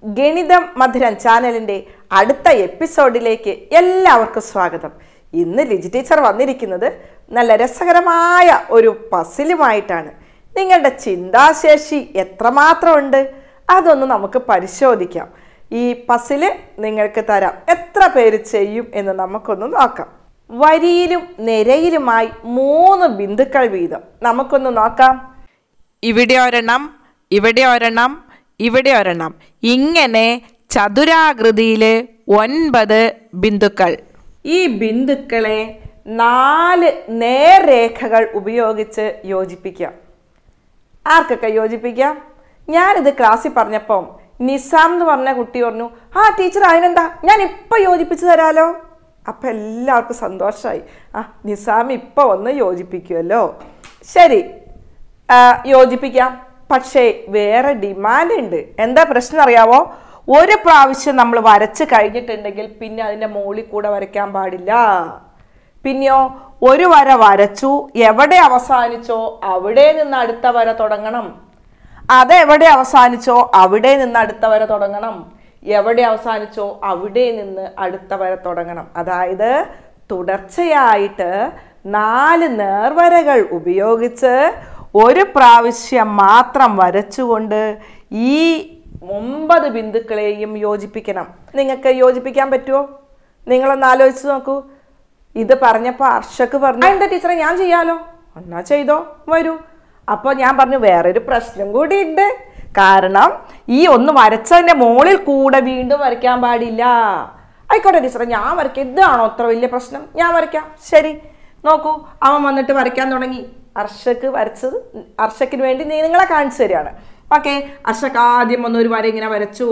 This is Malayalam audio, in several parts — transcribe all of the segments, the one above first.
ഗണിതം മധുരം ചാനലിൻ്റെ അടുത്ത എപ്പിസോഡിലേക്ക് എല്ലാവർക്കും സ്വാഗതം ഇന്ന് ലിജി ടീച്ചർ വന്നിരിക്കുന്നത് നല്ല രസകരമായ ഒരു പസിലുമായിട്ടാണ് നിങ്ങളുടെ ചിന്താശേഷി എത്രമാത്രം ഉണ്ട് അതൊന്ന് നമുക്ക് പരിശോധിക്കാം ഈ പസില് നിങ്ങൾക്ക് തരാം എത്ര പേര് ചെയ്യും എന്ന് നമുക്കൊന്ന് നോക്കാം വരിയിലും നിരയിലുമായി മൂന്ന് ബിന്ദുക്കൾ വീതം നമുക്കൊന്ന് നോക്കാം ഇവിടെ ഒരെണ്ണം ഇവിടെ ഒരെണ്ണം ഇവിടെ ഒരെണ്ണം ഇങ്ങനെ ചതുരാകൃതിയിൽ ഒൻപത് ബിന്ദുക്കൾ ഈ ബിന്ദുക്കളെ നാല് നേർരേഖകൾ ഉപയോഗിച്ച് യോജിപ്പിക്കാം ആർക്കൊക്കെ യോജിപ്പിക്കാം ഞാനിത് ക്ലാസ്സിൽ പറഞ്ഞപ്പം നിസാം എന്ന് പറഞ്ഞ കുട്ടി പറഞ്ഞു ആ ടീച്ചർ അതിനെന്താ ഞാൻ ഇപ്പം യോജിപ്പിച്ചു തരാലോ അപ്പം എല്ലാവർക്കും സന്തോഷമായി ആ നിസാം ഇപ്പം ഒന്ന് യോജിപ്പിക്കുമല്ലോ ശരി ആ, യോജിപ്പിക്കാം പക്ഷേ വേറെ ഡിമാൻഡ് ഉണ്ട് എന്താ പ്രശ്നം അറിയാവോ ഒരു പ്രാവശ്യം നമ്മൾ വരച്ച് കഴിഞ്ഞിട്ടുണ്ടെങ്കിൽ പിന്നെ അതിൻ്റെ മുകളിൽ കൂടെ വരയ്ക്കാൻ പാടില്ല പിന്നെയോ ഒരു വര വരച്ചു എവിടെ അവസാനിച്ചോ അവിടെ നിന്ന് അടുത്ത വര തുടങ്ങണം അതെവിടെ അവസാനിച്ചോ അവിടെ നിന്ന് അടുത്ത വര തുടങ്ങണം എവിടെ അവസാനിച്ചോ അവിടെ നിന്ന് അടുത്ത വര തുടങ്ങണം അതായത് തുടർച്ചയായിട്ട് നാല് നേർവരകൾ ഉപയോഗിച്ച് ഒരു പ്രാവശ്യം മാത്രം വരച്ചുകൊണ്ട് ഈ ഒമ്പത് ബിന്ദുക്കളെയും യോജിപ്പിക്കണം നിങ്ങൾക്ക് യോജിപ്പിക്കാൻ പറ്റുമോ നിങ്ങളൊന്ന് ആലോചിച്ച് നോക്കൂ ഇത് പറഞ്ഞപ്പോൾ അർഷക്ക് പറഞ്ഞു എന്താ ടീച്ചറെ ഞാൻ ചെയ്യാലോ എന്നാ ചെയ്തോ വരൂ അപ്പോൾ ഞാൻ പറഞ്ഞു വേറൊരു പ്രശ്നം കൂടി ഉണ്ട് കാരണം ഈ ഒന്ന് വരച്ചതിൻ്റെ മുകളിൽ കൂടെ വീണ്ടും വരയ്ക്കാൻ പാടില്ല ആയിക്കോട്ടെ ടീച്ചറെ ഞാൻ വരയ്ക്കാം ഇതാണോ അത്ര വലിയ പ്രശ്നം ഞാൻ വരയ്ക്കാം ശരി നോക്കൂ അവൻ വന്നിട്ട് വരയ്ക്കാൻ തുടങ്ങി അർഷക്ക് വരച്ചത് അർഷക്കിന് വേണ്ടി നീ നിങ്ങളെ കാണിച്ചു തരികയാണ് ഓക്കെ അർഷക്ക് ആദ്യം ഒന്ന് ഒരു വര ഇങ്ങനെ വരച്ചു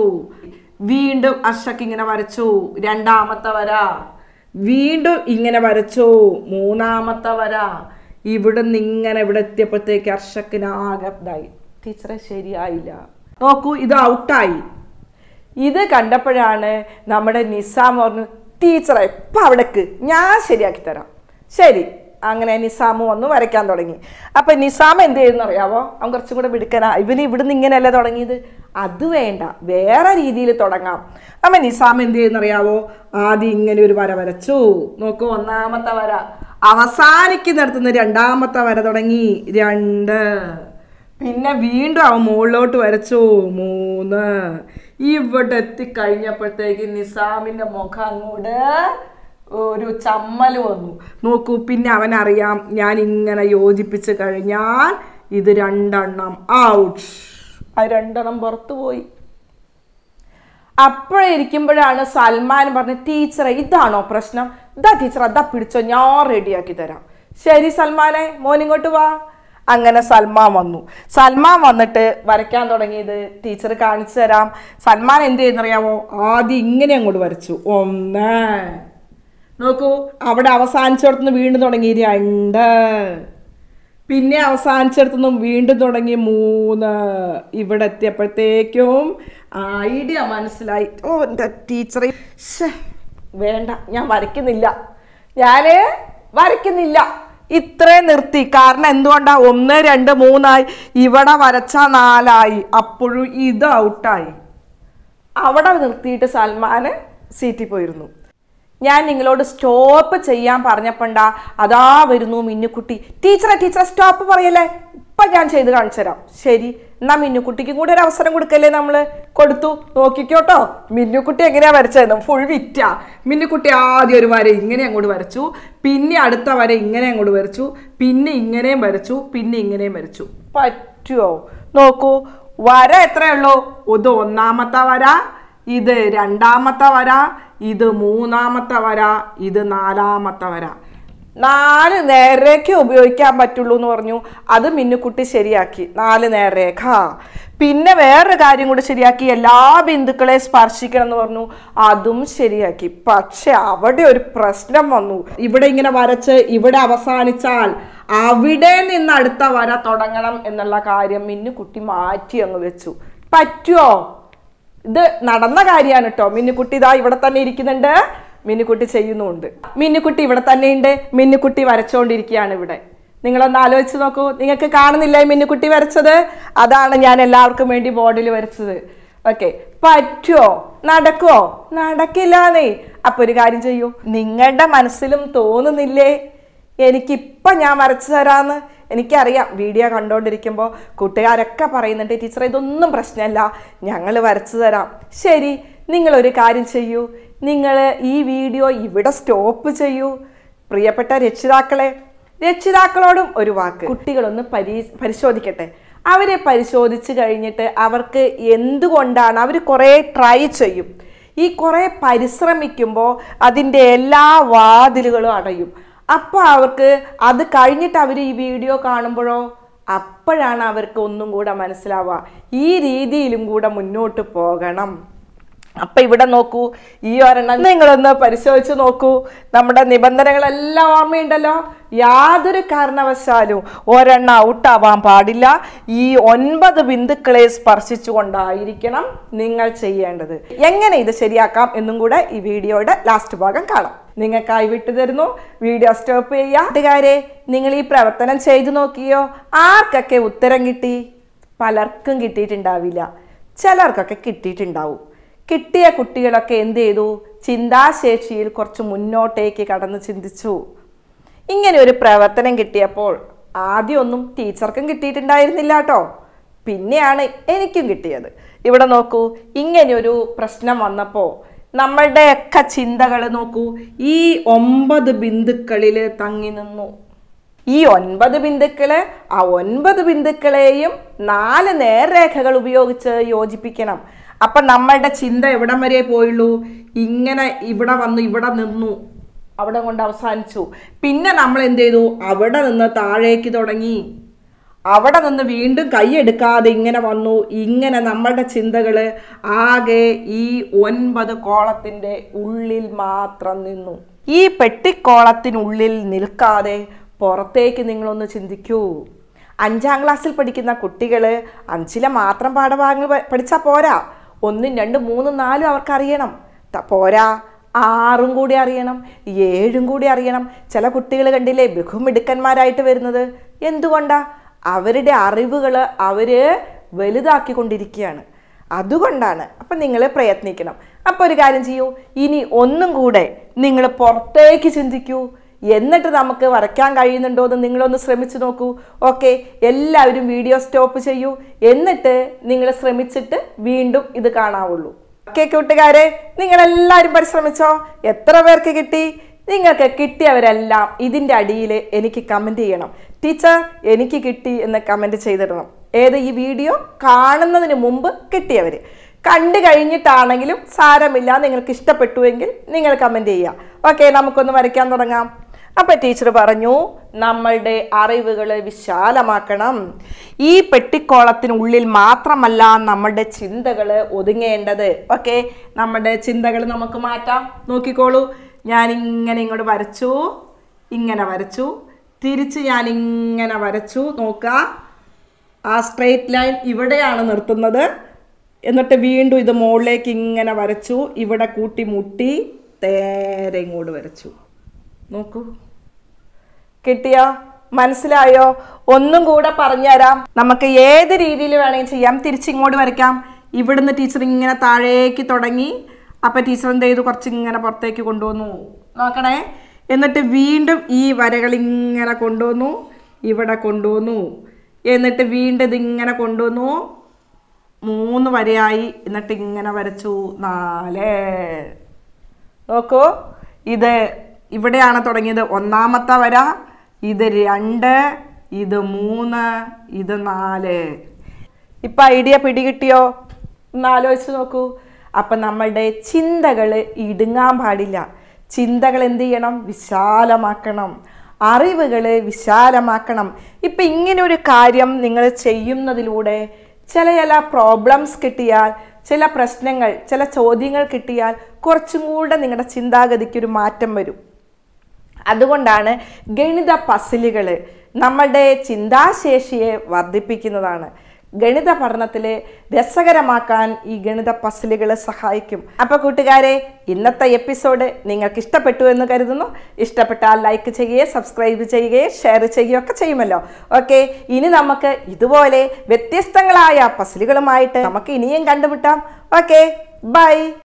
വീണ്ടും അർഷക്ക് ഇങ്ങനെ വരച്ചു രണ്ടാമത്തെ വര വീണ്ടും ഇങ്ങനെ വരച്ചു മൂന്നാമത്തെ വര ഇവിടുന്ന് ഇങ്ങനെ ഇവിടെ എത്തിയപ്പോഴത്തേക്ക് അർഷക്കിനാകെ ഇതായി ടീച്ചറെ ശരിയായില്ല നോക്കൂ ഇത് ഔട്ടായി ഇത് കണ്ടപ്പോഴാണ് നമ്മുടെ നിസാം പറഞ്ഞു ടീച്ചറെ ഇപ്പം അവിടേക്ക് ഞാൻ ശരിയാക്കി തരാം ശരി അങ്ങനെ നിസാം വന്ന് വരയ്ക്കാൻ തുടങ്ങി അപ്പം നിസാം എന്ത് ചെയ്യുന്ന അറിയാവോ അവൻ കുറച്ചും കൂടെ മിടുക്കനാ ഇവന് ഇവിടുന്ന് ഇങ്ങനെയല്ലേ തുടങ്ങിയത് അത് വേണ്ട വേറെ രീതിയിൽ തുടങ്ങാം അപ്പം നിസാം എന്ത് ചെയ്യുന്ന അറിയാവോ ആദ്യം ഇങ്ങനെ ഒരു വര വരച്ചു നോക്കൂ ഒന്നാമത്തെ വര അവസാനിക്കുന്നിടത്തുനിന്ന് രണ്ടാമത്തെ വര തുടങ്ങി രണ്ട് പിന്നെ വീണ്ടും അവൻ മുകളിലോട്ട് വരച്ചു മൂന്ന് ഇവിടെ എത്തിക്കഴിഞ്ഞപ്പോഴത്തേക്ക് നിസാമിന്റെ മുഖം അങ്ങോട്ട് ഒരു ചമ്മൽ വന്നു നോക്കൂ പിന്നെ അവനറിയാം ഞാൻ ഇങ്ങനെ യോജിപ്പിച്ച് കഴിഞ്ഞാൽ ഇത് രണ്ടെണ്ണം ഔട്ട് ആ രണ്ടെണ്ണം പുറത്തു പോയി അപ്പോഴേ ഇരിക്കുമ്പോഴാണ് സൽമാൻ പറഞ്ഞ ടീച്ചറെ ഇതാണോ പ്രശ്നം ഇതാ ടീച്ചർ അതാ പിടിച്ചോ ഞാൻ റെഡിയാക്കി തരാം ശരി സൽമാനെ മോനിങ്ങോട്ട് വാ അങ്ങനെ സൽമാൻ വന്നു സൽമാൻ വന്നിട്ട് വരയ്ക്കാൻ തുടങ്ങിയത് ടീച്ചർ കാണിച്ചു തരാം സൽമാൻ എന്ത് ചെയ്യുന്നറിയാമോ ആദ്യം ഇങ്ങനെ അങ്ങോട്ട് വരച്ചു ഒന്ന് നോക്കൂ അവിടെ അവസാനിച്ചിടത്തുനിന്ന് വീണ്ടും തുടങ്ങി രണ്ട് പിന്നെ അവസാനിച്ചിടത്തുനിന്നും വീണ്ടും തുടങ്ങി മൂന്ന് ഇവിടെ എത്തിയപ്പോഴത്തേക്കും ഐഡിയ മനസ്സിലായി ഓ എൻ്റെ ടീച്ചറെ ശ്ശേ, വേണ്ട ഞാൻ വരയ്ക്കുന്നില്ല ഞാൻ വരയ്ക്കുന്നില്ല ഇത്രയും നിർത്തി കാരണം എന്തുകൊണ്ടാ ഒന്ന് രണ്ട് മൂന്നായി ഇവിടെ വരച്ച നാലായി അപ്പോഴും ഇത് ഔട്ടായി അവിടെ നിർത്തിയിട്ട് സൽമാന് സീറ്റിൽ പോയിരുന്നു ഞാൻ നിങ്ങളോട് സ്റ്റോപ്പ് ചെയ്യാൻ പറഞ്ഞപ്പോണ്ടാ അതാ വരുന്നു മിന്നുക്കുട്ടി ടീച്ചറെ ടീച്ചറെ സ്റ്റോപ്പ് പറയല്ലേ ഇപ്പൊ ഞാൻ ചെയ്ത് കാണിച്ചു തരാം ശരി എന്നാ മിന്നുക്കുട്ടിക്കും കൂടെ ഒരു അവസരം കൊടുക്കല്ലേ നമ്മള് കൊടുത്തു നോക്കിക്കോട്ടോ മിന്നുക്കുട്ടി എങ്ങനെയാ വരച്ചതെന്ന് ഫുൾ വിറ്റാ മിന്നുക്കുട്ടി ആദ്യം ഒരു വര ഇങ്ങനെ അങ്ങോട്ട് വരച്ചു പിന്നെ അടുത്ത വര ഇങ്ങനെ അങ്ങോട്ട് വരച്ചു പിന്നെ ഇങ്ങനെയും വരച്ചു പിന്നെ ഇങ്ങനെയും വരച്ചു പറ്റുമോ നോക്കൂ വര എത്രയുള്ളൂ ഇത് ഒന്നാമത്തെ വര ഇത് രണ്ടാമത്തെ വര ഇത് മൂന്നാമത്തെ വര ഇത് നാലാമത്തെ വര നാല് നേർരേഖ ഉപയോഗിക്കാൻ പറ്റുള്ളൂ എന്ന് പറഞ്ഞു അത് മിന്നുക്കുട്ടി ശരിയാക്കി നാല് നേർരേഖ പിന്നെ വേറൊരു കാര്യം കൂടി ശരിയാക്കി എല്ലാ ബിന്ദുക്കളെ സ്പർശിക്കണം എന്ന് പറഞ്ഞു അതും ശരിയാക്കി പക്ഷെ അവിടെ ഒരു പ്രശ്നം വന്നു ഇവിടെ ഇങ്ങനെ വരച്ച് ഇവിടെ അവസാനിച്ചാൽ അവിടെ നിന്ന് അടുത്ത വര തുടങ്ങണം എന്നുള്ള കാര്യം മിന്നുക്കുട്ടി മാറ്റി അങ്ങ് വെച്ചു പറ്റുമോ ഇത് നടന്ന കാര്യമാണ് കേട്ടോ മിന്നുക്കുട്ടി ഇതാ ഇവിടെ തന്നെ ഇരിക്കുന്നുണ്ട് മിന്നുക്കുട്ടി ചെയ്യുന്നുമുണ്ട് മിന്നുക്കുട്ടി ഇവിടെ തന്നെ ഉണ്ട് മിന്നുക്കുട്ടി വരച്ചുകൊണ്ടിരിക്കുകയാണ് ഇവിടെ നിങ്ങളൊന്ന് ആലോചിച്ച് നോക്കൂ നിങ്ങൾക്ക് കാണുന്നില്ല ഈ മിന്നുക്കുട്ടി വരച്ചത് അതാണ് ഞാൻ എല്ലാവർക്കും വേണ്ടി ബോർഡിൽ വരച്ചത് ഓക്കെ പറ്റുമോ നടക്കുമോ നടക്കില്ലാന്നേ അപ്പൊ ഒരു കാര്യം ചെയ്യൂ നിങ്ങളുടെ മനസ്സിലും തോന്നുന്നില്ലേ എനിക്കിപ്പം ഞാൻ വരച്ചു തരാന്ന് എനിക്കറിയാം വീഡിയോ കണ്ടുകൊണ്ടിരിക്കുമ്പോൾ കൂട്ടുകാരൊക്കെ പറയുന്നുണ്ട് ടീച്ചറെ ഇതൊന്നും പ്രശ്നമല്ല ഞങ്ങൾ വരച്ചു തരാം ശരി നിങ്ങളൊരു കാര്യം ചെയ്യൂ നിങ്ങൾ ഈ വീഡിയോ ഇവിടെ സ്റ്റോപ്പ് ചെയ്യൂ പ്രിയപ്പെട്ട രക്ഷിതാക്കളെ രക്ഷിതാക്കളോടും ഒരു വാക്ക് കുട്ടികളൊന്ന് പരി പരിശോധിക്കട്ടെ അവരെ പരിശോധിച്ച് കഴിഞ്ഞിട്ട് അവർക്ക് എന്തുകൊണ്ടാണ് അവർ കുറേ ട്രൈ ചെയ്യും ഈ കുറേ പരിശ്രമിക്കുമ്പോൾ അതിൻ്റെ എല്ലാ വാതിലുകളും അടയും അപ്പോൾ അവർക്ക് അത് കഴിഞ്ഞിട്ട് അവർ ഈ വീഡിയോ കാണുമ്പോഴോ അപ്പോഴാണ് അവർക്ക് ഒന്നും കൂടെ മനസ്സിലാവുക ഈ രീതിയിലും കൂടെ മുന്നോട്ട് പോകണം അപ്പൊ ഇവിടെ നോക്കൂ ഈ ഒരെണ്ണം നിങ്ങളൊന്ന് പരിശോധിച്ച് നോക്കൂ നമ്മുടെ നിബന്ധനകളെല്ലാം ഓർമ്മയുണ്ടല്ലോ യാതൊരു കാരണവശാലും ഒരെണ്ണം ഔട്ടാവാൻ പാടില്ല ഈ ഒൻപത് ബിന്ദുക്കളെ സ്പർശിച്ചുകൊണ്ടായിരിക്കണം നിങ്ങൾ ചെയ്യേണ്ടത് എങ്ങനെ ഇത് ശരിയാക്കാം എന്നും കൂടെ ഈ വീഡിയോയുടെ ലാസ്റ്റ് ഭാഗം കാണാം നിങ്ങൾക്കായി വിട്ടു തരുന്നു വീഡിയോ സ്റ്റോപ്പ് ചെയ്യുക കൂട്ടുകാരെ നിങ്ങൾ ഈ പ്രവർത്തനം ചെയ്തു നോക്കിയോ ആർക്കൊക്കെ ഉത്തരം കിട്ടി പലർക്കും കിട്ടിയിട്ടുണ്ടാവില്ല ചിലർക്കൊക്കെ കിട്ടിയിട്ടുണ്ടാവും കിട്ടിയ കുട്ടികളൊക്കെ എന്ത് ചെയ്തു ചിന്താശേഷിയിൽ കുറച്ച് മുന്നോട്ടേക്ക് കടന്ന് ചിന്തിച്ചു ഇങ്ങനെ ഒരു പ്രവർത്തനം കിട്ടിയപ്പോൾ ആദ്യമൊന്നും ടീച്ചർക്കും കിട്ടിയിട്ടുണ്ടായിരുന്നില്ല കേട്ടോ പിന്നെയാണ് എനിക്കും കിട്ടിയത് ഇവിടെ നോക്കൂ ഇങ്ങനെയൊരു പ്രശ്നം വന്നപ്പോൾ നമ്മളുടെയൊക്കെ ചിന്തകൾ നോക്കൂ ഈ ഒമ്പത് ബിന്ദുക്കളിൽ തങ്ങി നിന്നു ഈ ഒൻപത് ബിന്ദുക്കള് ആ ഒൻപത് ബിന്ദുക്കളെയും നാല് നേർരേഖകൾ ഉപയോഗിച്ച് യോജിപ്പിക്കണം അപ്പൊ നമ്മളുടെ ചിന്ത എവിടം വരെ പോയുള്ളൂ ഇങ്ങനെ ഇവിടെ വന്നു ഇവിടെ നിന്നു അവിടെ കൊണ്ട് അവസാനിച്ചു പിന്നെ നമ്മൾ എന്ത് ചെയ്തു അവിടെ നിന്ന് താഴേക്ക് തുടങ്ങി അവിടെ നിന്ന് വീണ്ടും കൈയെടുക്കാതെ ഇങ്ങനെ വന്നു ഇങ്ങനെ നമ്മളുടെ ചിന്തകള് ആകെ ഈ ഒൻപത് കോളത്തിന്റെ ഉള്ളിൽ മാത്രം നിന്നു ഈ പെട്ടിക്കോളത്തിനുള്ളിൽ നിൽക്കാതെ പുറത്തേക്ക് നിങ്ങളൊന്ന് ചിന്തിക്കൂ അഞ്ചാം ക്ലാസ്സിൽ പഠിക്കുന്ന കുട്ടികൾ അഞ്ചിലെ മാത്രം പാഠഭാഗങ്ങൾ പ- പഠിച്ചാൽ പോരാ ഒന്നും രണ്ടും മൂന്നും നാലും അവർക്ക് അറിയണം ത- പോരാ ആറും കൂടി അറിയണം ഏഴും കൂടി അറിയണം ചില കുട്ടികൾ കണ്ടില്ലേ ബഹുമിടുക്കന്മാരായിട്ട് വരുന്നത് എന്തുകൊണ്ടാ അവരുടെ അറിവുകൾ അവര് വലുതാക്കിക്കൊണ്ടിരിക്കുകയാണ് അതുകൊണ്ടാണ് അപ്പം നിങ്ങൾ പ്രയത്നിക്കണം അപ്പോൾ ഒരു കാര്യം ചെയ്യൂ ഇനി ഒന്നും കൂടെ നിങ്ങൾ പുറത്തേക്ക് ചിന്തിക്കൂ എന്നിട്ട് നമുക്ക് വരയ്ക്കാൻ കഴിയുന്നുണ്ടോ എന്ന് നിങ്ങളൊന്ന് ശ്രമിച്ചു നോക്കൂ ഓക്കെ എല്ലാവരും വീഡിയോ സ്റ്റോപ്പ് ചെയ്യൂ എന്നിട്ട് നിങ്ങൾ ശ്രമിച്ചിട്ട് വീണ്ടും ഇത് കാണാവുള്ളൂ ഓക്കെ കൂട്ടുകാരെ നിങ്ങളെല്ലാവരും പരിശ്രമിച്ചോ എത്ര പേർക്ക് കിട്ടി നിങ്ങൾക്ക് കിട്ടിയവരെല്ലാം ഇതിൻ്റെ അടിയിൽ എനിക്ക് കമൻറ്റ് ചെയ്യണം ടീച്ചർ എനിക്ക് കിട്ടി എന്ന് കമൻറ്റ് ചെയ്തിടണം ഏത് ഈ വീഡിയോ കാണുന്നതിന് മുമ്പ് കിട്ടിയവർ കണ്ടു കഴിഞ്ഞിട്ടാണെങ്കിലും സാരമില്ല നിങ്ങൾക്ക് ഇഷ്ടപ്പെട്ടുവെങ്കിൽ നിങ്ങൾ കമൻറ്റ് ചെയ്യുക ഓക്കെ നമുക്കൊന്ന് വരയ്ക്കാൻ തുടങ്ങാം അപ്പം ടീച്ചർ പറഞ്ഞു നമ്മളുടെ അറിവുകൾ വിശാലമാക്കണം ഈ പെട്ടിക്കോളത്തിനുള്ളിൽ മാത്രമല്ല നമ്മളുടെ ചിന്തകൾ ഒതുങ്ങേണ്ടത് ഓക്കെ നമ്മുടെ ചിന്തകൾ നമുക്ക് മാറ്റാം നോക്കിക്കോളൂ ഞാൻ ഇങ്ങനെ ഇങ്ങോട്ട് വരച്ചു ഇങ്ങനെ വരച്ചു തിരിച്ച് ഞാൻ ഇങ്ങനെ വരച്ചു നോക്കുക ആ സ്ട്രെയിറ്റ് ലൈൻ ഇവിടെയാണ് നിർത്തുന്നത് എന്നിട്ട് വീണ്ടും ഇത് മുകളിലേക്ക് ഇങ്ങനെ വരച്ചു ഇവിടെ കൂട്ടി മുട്ടി നേരെ ഇങ്ങോട്ട് വരച്ചു നോക്കൂ കിട്ടിയോ മനസ്സിലായോ ഒന്നും കൂടെ പറഞ്ഞുതരാം നമുക്ക് ഏത് രീതിയിൽ വേണമെങ്കിൽ ചെയ്യാം തിരിച്ചിങ്ങോട്ട് വരയ്ക്കാം ഇവിടുന്ന് ടീച്ചർ ഇങ്ങനെ താഴേക്ക് തുടങ്ങി അപ്പം ടീച്ചർ എന്ത് ചെയ്തു കുറച്ച് ഇങ്ങനെ പുറത്തേക്ക് കൊണ്ടുവന്നു നോക്കണേ എന്നിട്ട് വീണ്ടും ഈ വരകൾ ഇങ്ങനെ കൊണ്ടുവന്നു ഇവിടെ കൊണ്ടുവന്നു എന്നിട്ട് വീണ്ടും ഇതിങ്ങനെ കൊണ്ടുവന്നു മൂന്ന് വരയായി എന്നിട്ട് ഇങ്ങനെ വരച്ചു നാല് നോക്കൂ ഇത് ഇവിടെയാണ് തുടങ്ങിയത് ഒന്നാമത്തെ വര ഇത് രണ്ട് ഇത് മൂന്ന് ഇത് നാല് ഇപ്പൊ ഐഡിയ പിടികിട്ടിയോ ഒന്ന് ആലോചിച്ച് നോക്കൂ അപ്പൊ നമ്മളുടെ ചിന്തകൾ ഇടുങ്ങാൻ പാടില്ല ചിന്തകൾ എന്ത് ചെയ്യണം വിശാലമാക്കണം അറിവുകൾ വിശാലമാക്കണം ഇപ്പം ഇങ്ങനെ ഒരു കാര്യം നിങ്ങൾ ചെയ്യുന്നതിലൂടെ ചില ചില പ്രോബ്ലംസ് കിട്ടിയാൽ ചില പ്രശ്നങ്ങൾ ചില ചോദ്യങ്ങൾ കിട്ടിയാൽ കുറച്ചും കൂടെ നിങ്ങളുടെ ചിന്താഗതിക്ക് ഒരു മാറ്റം വരും അതുകൊണ്ടാണ് ഗണിത പസിലുകൾ നമ്മളുടെ ചിന്താശേഷിയെ വർദ്ധിപ്പിക്കുന്നതാണ് ഗണിത പഠനത്തിലെ രസകരമാക്കാൻ ഈ ഗണിത പസിലുകൾ സഹായിക്കും അപ്പോൾ കൂട്ടുകാരെ ഇന്നത്തെ എപ്പിസോഡ് നിങ്ങൾക്ക് ഇഷ്ടപ്പെട്ടു എന്ന് കരുതുന്നു ഇഷ്ടപ്പെട്ടാൽ ലൈക്ക് ചെയ്യുകയും സബ്സ്ക്രൈബ് ചെയ്യുകയും ഷെയർ ചെയ്യുകയും ഒക്കെ ചെയ്യുമല്ലോ ഓക്കെ ഇനി നമുക്ക് ഇതുപോലെ വ്യത്യസ്തങ്ങളായ പസിലുകളുമായിട്ട് നമുക്ക് ഇനിയും കണ്ടുമുട്ടാം ഓക്കെ ബൈ